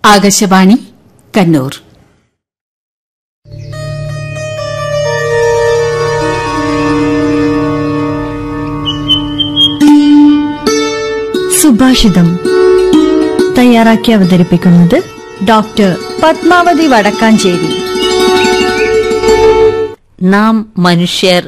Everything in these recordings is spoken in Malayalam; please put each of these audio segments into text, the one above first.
ആകാശവാണി കണ്ണൂർ സുഭാഷിതം തയ്യാറാക്കി അവതരിപ്പിക്കുന്നത് ഡോക്ടർ പത്മാവതി വടക്കാഞ്ചേരി നാം മനുഷ്യർ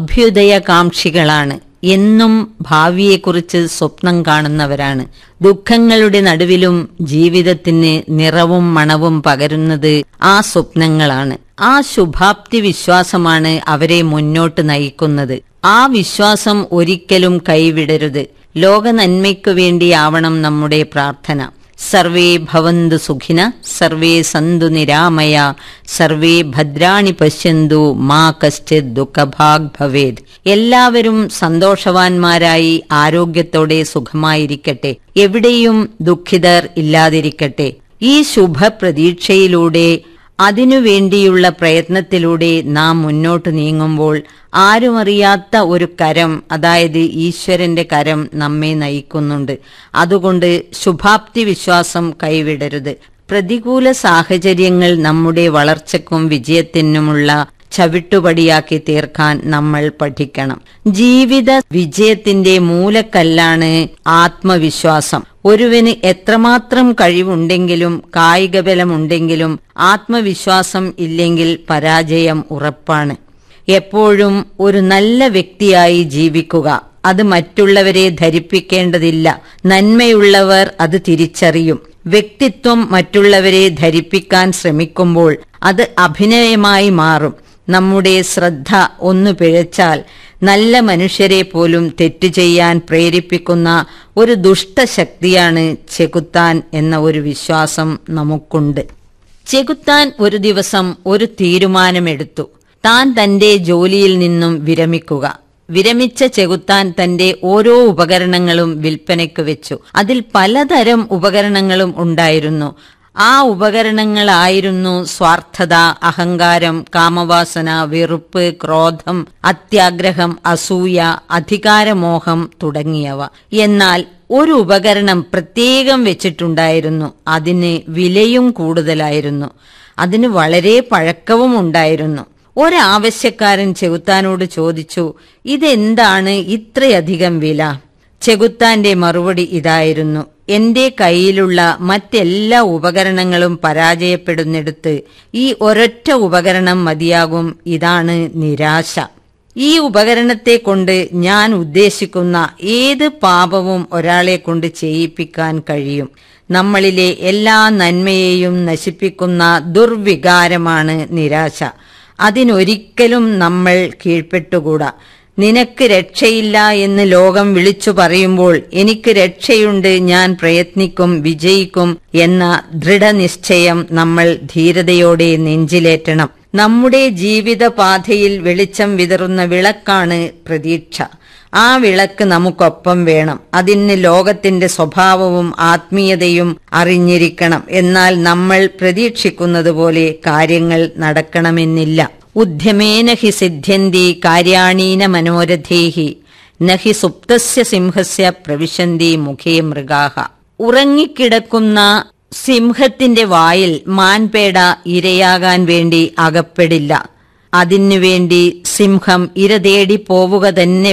അഭ്യുദയകാംക്ഷികളാണ് എന്നും ഭാവിയെക്കുറിച്ച് സ്വപ്നം കാണുന്നവരാണ് ദുഃഖങ്ങളുടെ നടുവിലും ജീവിതത്തിന് നിറവും മണവും പകരുന്നത് ആ സ്വപ്നങ്ങളാണ് ആ ശുഭാപ്തി വിശ്വാസമാണ് അവരെ മുന്നോട്ട് നയിക്കുന്നത് ആ വിശ്വാസം ഒരിക്കലും കൈവിടരുത് ലോക നന്മയ്ക്കു വേണ്ടിയാവണം നമ്മുടെ പ്രാർത്ഥന സർവേ ഭവന്തു സുഖിന സർവേ സന്തു നിരാമയ സർവേ ഭദ്രാണി പശ്യന്തു മാ കശ്ചിത് ദുഃഖഭാഗ് ഭവേത് എല്ലാവരും സന്തോഷവാന്മാരായി ആരോഗ്യത്തോടെ സുഖമായിരിക്കട്ടെ എവിടെയും ദുഃഖിതർ ഇല്ലാതിരിക്കട്ടെ ഈ ശുഭപ്രതീക്ഷയിലൂടെ അതിനുവേണ്ടിയുള്ള പ്രയത്നത്തിലൂടെ നാം മുന്നോട്ട് നീങ്ങുമ്പോൾ ആരുമറിയാത്ത ഒരു കരം അതായത് ഈശ്വരന്റെ കരം നമ്മെ നയിക്കുന്നുണ്ട് അതുകൊണ്ട് ശുഭാപ്തി വിശ്വാസം കൈവിടരുത് പ്രതികൂല സാഹചര്യങ്ങൾ നമ്മുടെ വളർച്ചയ്ക്കും വിജയത്തിനുമുള്ള ചവിട്ടുപടിയാക്കി തീർക്കാൻ നമ്മൾ പഠിക്കണം ജീവിത വിജയത്തിന്റെ മൂലക്കല്ലാണ് ആത്മവിശ്വാസം ഒരുവന് എത്രമാത്രം കഴിവുണ്ടെങ്കിലും കായികബലമുണ്ടെങ്കിലും ആത്മവിശ്വാസം ഇല്ലെങ്കിൽ പരാജയം ഉറപ്പാണ് എപ്പോഴും ഒരു നല്ല വ്യക്തിയായി ജീവിക്കുക അത് മറ്റുള്ളവരെ ധരിപ്പിക്കേണ്ടതില്ല നന്മയുള്ളവർ അത് തിരിച്ചറിയും വ്യക്തിത്വം മറ്റുള്ളവരെ ധരിപ്പിക്കാൻ ശ്രമിക്കുമ്പോൾ അത് അഭിനയമായി മാറും നമ്മുടെ ശ്രദ്ധ ഒന്ന് പിഴച്ചാൽ നല്ല മനുഷ്യരെ പോലും തെറ്റു ചെയ്യാൻ പ്രേരിപ്പിക്കുന്ന ഒരു ദുഷ്ടശക്തിയാണ് ചെകുത്താൻ എന്ന ഒരു വിശ്വാസം നമുക്കുണ്ട് ചെകുത്താൻ ഒരു ദിവസം ഒരു തീരുമാനമെടുത്തു താൻ തന്റെ ജോലിയിൽ നിന്നും വിരമിക്കുക വിരമിച്ച ചെകുത്താൻ തന്റെ ഓരോ ഉപകരണങ്ങളും വിൽപ്പനയ്ക്ക് വെച്ചു അതിൽ പലതരം ഉപകരണങ്ങളും ഉണ്ടായിരുന്നു ആ ഉപകരണങ്ങളായിരുന്നു സ്വാർത്ഥത അഹങ്കാരം കാമവാസന വെറുപ്പ് ക്രോധം അത്യാഗ്രഹം അസൂയ അധികാരമോഹം തുടങ്ങിയവ എന്നാൽ ഒരു ഉപകരണം പ്രത്യേകം വെച്ചിട്ടുണ്ടായിരുന്നു അതിന് വിലയും കൂടുതലായിരുന്നു അതിന് വളരെ പഴക്കവും ഉണ്ടായിരുന്നു ഒരാവശ്യക്കാരൻ ചെകുത്താനോട് ചോദിച്ചു ഇതെന്താണ് ഇത്രയധികം വില ചെകുത്താന്റെ മറുപടി ഇതായിരുന്നു എന്റെ കയ്യിലുള്ള മറ്റെല്ലാ ഉപകരണങ്ങളും പരാജയപ്പെടുന്നിടത്ത് ഈ ഒരൊറ്റ ഉപകരണം മതിയാകും ഇതാണ് നിരാശ ഈ ഉപകരണത്തെ കൊണ്ട് ഞാൻ ഉദ്ദേശിക്കുന്ന ഏത് പാപവും ഒരാളെ കൊണ്ട് ചെയ്യിപ്പിക്കാൻ കഴിയും നമ്മളിലെ എല്ലാ നന്മയെയും നശിപ്പിക്കുന്ന ദുർവികാരമാണ് നിരാശ അതിനൊരിക്കലും നമ്മൾ കീഴ്പ്പെട്ടുകൂടാ നിനക്ക് രക്ഷയില്ല എന്ന് ലോകം വിളിച്ചു പറയുമ്പോൾ എനിക്ക് രക്ഷയുണ്ട് ഞാൻ പ്രയത്നിക്കും വിജയിക്കും എന്ന ദൃഢനിശ്ചയം നമ്മൾ ധീരതയോടെ നെഞ്ചിലേറ്റണം നമ്മുടെ ജീവിതപാതയിൽ വെളിച്ചം വിതറുന്ന വിളക്കാണ് പ്രതീക്ഷ ആ വിളക്ക് നമുക്കൊപ്പം വേണം അതിന് ലോകത്തിന്റെ സ്വഭാവവും ആത്മീയതയും അറിഞ്ഞിരിക്കണം എന്നാൽ നമ്മൾ പ്രതീക്ഷിക്കുന്നത് പോലെ കാര്യങ്ങൾ നടക്കണമെന്നില്ല ഉദ്യമേന ഹി സിദ്ധ്യന്തി കാര്യാണീന മനോരഥേഹി നഹി സുപ്തസ്യ സിംഹസ്യ പ്രവിശന്തി മുഖേ മൃഗാഹ ഉറങ്ങിക്കിടക്കുന്ന സിംഹത്തിന്റെ വായിൽ മാൻപേട ഇരയാകാൻ വേണ്ടി അകപ്പെടില്ല അതിനുവേണ്ടി സിംഹം ഇര തേടി പോവുക തന്നെ